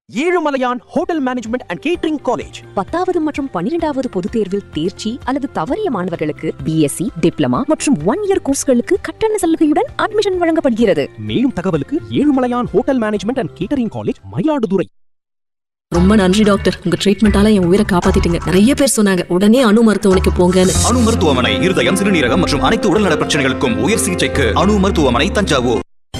Ezhumalaiyan hotel management and catering college பத்தாவது மற்றும் பன்னிரெண்டாவது பொதுத் தேர்வில் தேர்ச்சி அல்லது தவறிய மாணவர்களுக்கு பிஎஸ்சி டிப்ளமா மற்றும் ஒன் இயர் கோர்ஸ்களுக்கு கட்டண சலுகையுடன் அட்மிஷன் வழங்கப்படுகிறது மேலும் தகவலுக்கு Ezhumalaiyan hotel management and catering college Mayiladuthurai ரொம்ப நன்றி டாக்டர் உங்க ட்ரீட்மெண்டால என் உயிரை காப்பாத்திட்டீங்க நிறைய பேர் சொன்னாங்க உடனே அணு மருத்துவமனைக்கு போங்கன்னு அணு மருத்துவமனை இருதயம் சிறுநீரகம் மற்றும் அனைத்து உடல்நல பிரச்சனைகளுக்கும் உயர் சிகிச்சைக்கு அணு மருத்துவமனை தஞ்சாவூர்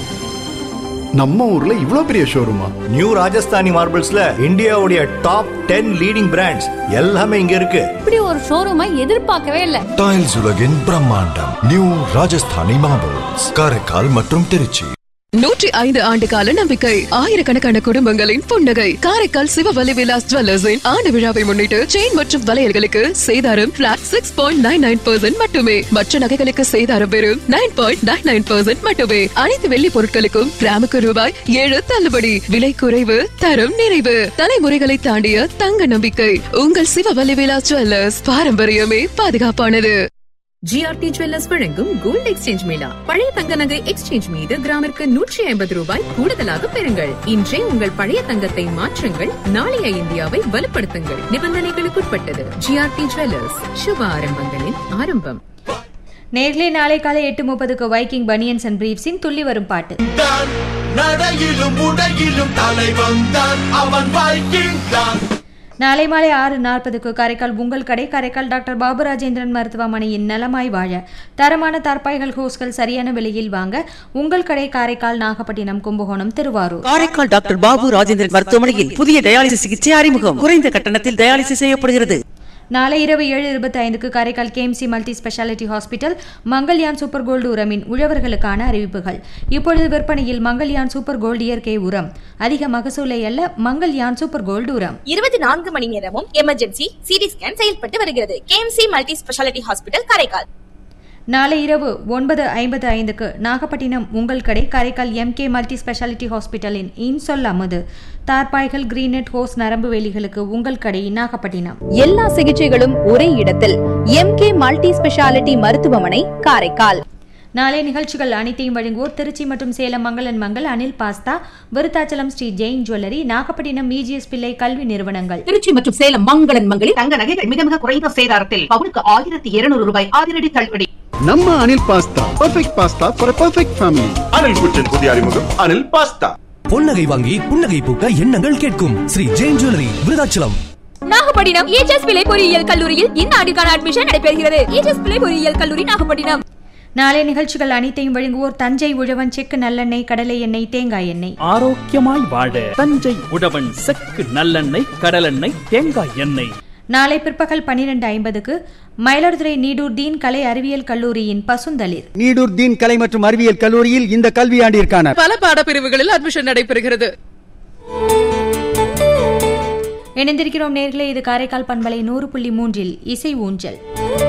நம்ம ஊர்ல இவ்ளோ பெரிய ஷோரூமா நியூ ராஜஸ்தானி மார்பிள்ஸ்ல இந்தியாவுடைய டாப் டென் லீடிங் பிராண்ட்ஸ் எல்லாமே இங்க இருக்கு இப்படி ஒரு ஷோரூமை எதிர்பார்க்கவே இல்லை டைல்ஸ் உலகின் பிரம்மாண்டம் நியூ ராஜஸ்தானி மார்பிள்ஸ் காரைக்கால் மற்றும் திருச்சி நூற்றி ஐந்து ஆண்டு கால நம்பிக்கை ஆயிரக்கணக்கான குடும்பங்களின் புன்னகை காரைக்கால் சிவவலி விலாஸ் ஜுவல்லர்ஸின் ஆண்டு விழாவை முன்னிட்டு செயின் மற்றும் வளையல்களுக்கு சேதாரம் flat six point nine nine percent மட்டுமே மற்ற நகைகளுக்கு சேதாரம் வெறும் nine point nine nine percent மட்டுமே அனைத்து வெள்ளி பொருட்களுக்கும் கிராமுக்கு ரூபாய் ஏழு தள்ளுபடி விலை குறைவு தரம் நிறைவு தலைமுறைகளை தாண்டிய தங்க நம்பிக்கை உங்கள் சிவவலி விலாஸ் ஜுவல்லர்ஸ் பாரம்பரியமே பாதுகாப்பானது ஜிஆர்டி ஜுவல்லர்ஸ் வழங்கும் கோல்ட் எக்ஸ்சேஞ்ச் மேளா பழைய தங்க நகை எக்ஸ்சேஞ்ச் மீது கிராமிற்கு நூற்றி ஐம்பது ரூபாய் கூடுதலாக பெறுங்கள் இன்றே உங்கள் பழைய தங்கத்தை மாற்றுங்கள் நாளைய இந்தியாவை வலுப்படுத்துங்கள் நிபந்தனைகளுக்குட்பட்டது ஜிஆர்டி ஜுவல்லர்ஸ் சுப ஆரம்பங்களின் ஆரம்பம் நேர்லே நாளை காலை எட்டு முப்பதுக்கு வைக்கிங் பனியன்ஸ் அண்ட் பிரீப்ஸின் துள்ளி வரும் பாட்டு நடையிலும் உடையிலும் தலைவன் தான் அவன் வைக்கிங் தான் நாளை மாலை ஆறு நாற்பதுக்கு காரைக்கால் உங்கள் கடை காரைக்கால் டாக்டர் பாபு ராஜேந்திரன் மருத்துவமனையின் நலமாய் வாழ தரமான தற்பாய்கள் ஹோஸ்கள் சரியான விலையில் வாங்க உங்கள் கடை காரைக்கால் நாகப்பட்டினம் கும்பகோணம் திருவாரூர் காரைக்கால் டாக்டர் பாபு ராஜேந்திரன் மருத்துவமனையில் புதிய டயாலிசிஸ் சிகிச்சை அறிமுகம் குறைந்த கட்டணத்தில் டயாலிசிஸ் செய்யப்படுகிறது நாளை இரவு ஏழு இருபத்தி ஐந்துக்கு Karaikal KMC multi speciality hospital Mangalyaan super gold உரமின் உழவர்களுக்கான அறிவிப்புகள் இப்பொழுது விற்பனையில் மங்கள்யான் சூப்பர் கோல்டு இயற்கை உரம் அதிக மகசூலை அல்ல மங்கள்யான் சூப்பர் கோல்டு உரம் இருபத்தி நான்கு மணி நேரமும் எமர்ஜென்சி சிடி ஸ்கேன் செயல்பட்டு வருகிறது KMC multi speciality hospital Karaikal நாளை இரவு ஒன்பது ஐம்பது ஐந்துக்கு நாகப்பட்டினம் உங்கள் கடை காரைக்கால் எம்கே மல்டி ஸ்பெஷாலிட்டி ஹாஸ்பிட்டலின் இன்சொல் அமுது தார்பாய்கள் கிரீனெட் ஹோஸ் நரம்பு வேலிகளுக்கு உங்கள் கடை நாகப்பட்டினம் எல்லா சிகிச்சைகளும் ஒரே இடத்தில் எம்கே மல்டி ஸ்பெஷாலிட்டி மருத்துவமனை காரைக்கால் நாளை நிகழ்ச்சிகள் அனைத்தையும் வழங்குவோர் திருச்சி மற்றும் சேலம் மங்களன் மங்கள் Anil pasta Vriddhachalam Sri Jain jewellery Nagapattinam EGS Pillay கல்வி நிறுவனங்கள் திருச்சி மற்றும் சேலம் மங்களன் மங்களில் தங்க நகைகள் மிக மிக குறைந்த சேதாரத்தில் பவுனுக்கு ஆயிரத்தி இருநூறு ரூபாய் அதிரடி தள்ளுபடி நம்ம Anil pasta perfect pasta for perfect family Anil குற்றின் புதிய அறிமுகம் அனில் பாஸ்தா பொன்னகை வாங்கி புன்னகை பூக்க எண்ணங்கள் கேட்கும் ஸ்ரீ ஜெயின் ஜுவல்லரி விருதாச்சலம் நாகப்பட்டினம் ஏஜஸ் பிள்ளை பொறியியல் கல்லூரியில் இந்த ஆண்டுக்கான அட்மிஷன் நடைபெறுகிறது ஏஜஸ் பிள்ளை பொறியியல் கல்லூரி நாகப்பட்டினம் நாளை நிகழ்ச்சிகள் அனைத்தையும் வழங்குவோர் தஞ்சை உழவன் செக்கு நல்லெண்ணெய் கடலை எண்ணெய் தேங்காய் எண்ணெய் ஆரோக்கியமாய் வாழ தஞ்சை உழவன் செக்கு நல்லெண்ணெய் கடலெண்ணெய் தேங்காய் எண்ணெய் நாளை பிற்பகல் பன்னிரண்டு ஐம்பதுக்கு மயிலாடுதுறை நீடூர் தீன் கலை அறிவியல் கல்லூரியின் பசுந்தளிர் நீடூர் தீன் கலை மற்றும் அறிவியல் கல்லூரியில் இந்த கல்வியாண்டிற்கான பல பாடப்பிரிவுகளில் அட்மிஷன் நடைபெறுகிறது இணைந்திருக்கிறோம் நேர்களே இது காரைக்கால் பண்பலை நூறு புள்ளி மூன்றில் இசை ஊஞ்சல்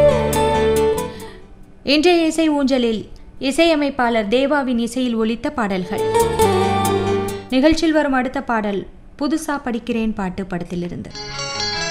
இன்றைய இசை ஊஞ்சலில் இசையமைப்பாளர் தேவாவின் இசையில் ஒலித்த பாடல்கள் நிகழ்ச்சியில் வரும் அடுத்த பாடல் புதுசா படிக்கிறேன் பாட்டு படத்திலிருந்து